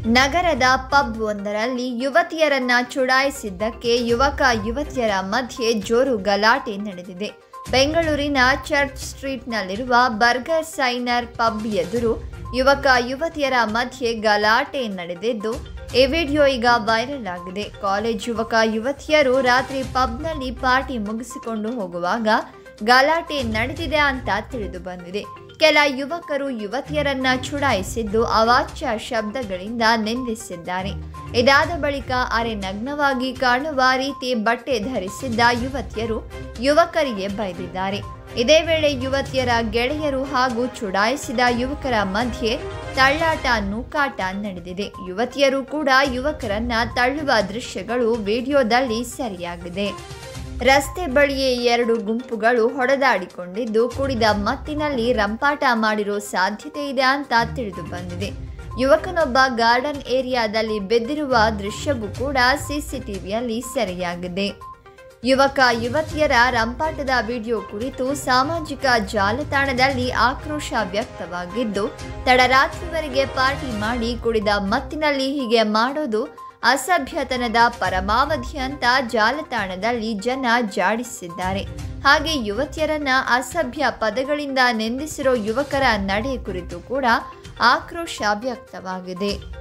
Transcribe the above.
ನಗರದ ಪಬ್ ಒಂದರಲ್ಲಿ ಯುವತಿಯರನ್ನ ಚುಡಾಯಿಸಿದ್ದಕ್ಕೆ ಯುವಕ ಯುವತಿಯರ ಮಧ್ಯೆ ಜೋರು ಗಲಾಟೆ ನಡೆದಿದೆ ಬೆಂಗಳೂರಿನ ಚರ್ಚ್ ಸ್ಟ್ರೀಟ್ನಲ್ಲಿರುವ ಬರ್ಗರ್ ಸೈನರ್ ಪಬ್ ಎದುರು ಯುವಕ ಯುವತಿಯರ ಮಧ್ಯೆ ಗಲಾಟೆ ನಡೆದಿದ್ದು ಈ ವಿಡಿಯೋ ಈಗ ವೈರಲ್ ಆಗಿದೆ ಕಾಲೇಜ್ ಯುವಕ ಯುವತಿಯರು ರಾತ್ರಿ ಪಬ್ನಲ್ಲಿ ಪಾರ್ಟಿ ಮುಗಿಸಿಕೊಂಡು ಹೋಗುವಾಗ ಗಲಾಟೆ ನಡೆದಿದೆ ಅಂತ ತಿಳಿದು ಬಂದಿದೆ ಕೆಲ ಯುವಕರು ಯುವತಿಯರನ್ನ ಚುಡಾಯಿಸಿದ್ದು ಅವಾಚ್ಯ ಶಬ್ದಗಳಿಂದ ನಿಂದಿಸಿದ್ದಾರೆ ಇದಾದ ಬಳಿಕ ಅರೆ ನಗ್ನವಾಗಿ ಕಾಣುವ ರೀತಿ ಬಟ್ಟೆ ಧರಿಸಿದ್ದ ಯುವತಿಯರು ಯುವಕರಿಗೆ ಬೈದಿದ್ದಾರೆ ಇದೇ ವೇಳೆ ಯುವತಿಯರ ಗೆಳೆಯರು ಹಾಗೂ ಚುಡಾಯಿಸಿದ ಯುವಕರ ಮಧ್ಯೆ ತಳ್ಳಾಟ ನೂಕಾಟ ನಡೆದಿದೆ ಯುವತಿಯರು ಕೂಡ ಯುವಕರನ್ನ ತಳ್ಳುವ ದೃಶ್ಯಗಳು ವಿಡಿಯೋದಲ್ಲಿ ಸರಿಯಾಗಿದೆ ರಸ್ತೆ ಬಳಿಯೇ ಎರಡು ಗುಂಪುಗಳು ಹೊಡೆದಾಡಿಕೊಂಡಿದ್ದು ಕುಡಿದ ಮತ್ತಿನಲ್ಲಿ ರಂಪಾಟ ಮಾಡಿರೋ ಸಾಧ್ಯತೆ ಇದೆ ಅಂತ ತಿಳಿದು ಬಂದಿದೆ ಯುವಕನೊಬ್ಬ ಗಾರ್ಡನ್ ಏರಿಯಾದಲ್ಲಿ ಬೆದ್ದಿರುವ ದೃಶ್ಯವೂ ಕೂಡ ಸಿಸಿಟಿವಿಯಲ್ಲಿ ಸೆರೆಯಾಗಿದೆ ಯುವಕ ಯುವತಿಯರ ರಂಪಾಟದ ವಿಡಿಯೋ ಕುರಿತು ಸಾಮಾಜಿಕ ಜಾಲತಾಣದಲ್ಲಿ ಆಕ್ರೋಶ ವ್ಯಕ್ತವಾಗಿದ್ದು ತಡರಾತ್ರಿವರೆಗೆ ಪಾರ್ಟಿ ಮಾಡಿ ಕುಡಿದ ಮತ್ತಿನಲ್ಲಿ ಹೀಗೆ ಮಾಡೋದು ಅಸಭ್ಯತನದ ಪರಮಾವಧಿ ಅಂತ ಜಾಲತಾಣದಲ್ಲಿ ಜನ ಜಾಡಿಸಿದ್ದಾರೆ ಹಾಗೆ ಯುವತಿಯರನ್ನ ಅಸಭ್ಯ ಪದಗಳಿಂದ ನಿಂದಿಸಿರೋ ಯುವಕರ ನಡೆ ಕುರಿತು ಕೂಡ ಆಕ್ರೋಶ ವ್ಯಕ್ತವಾಗಿದೆ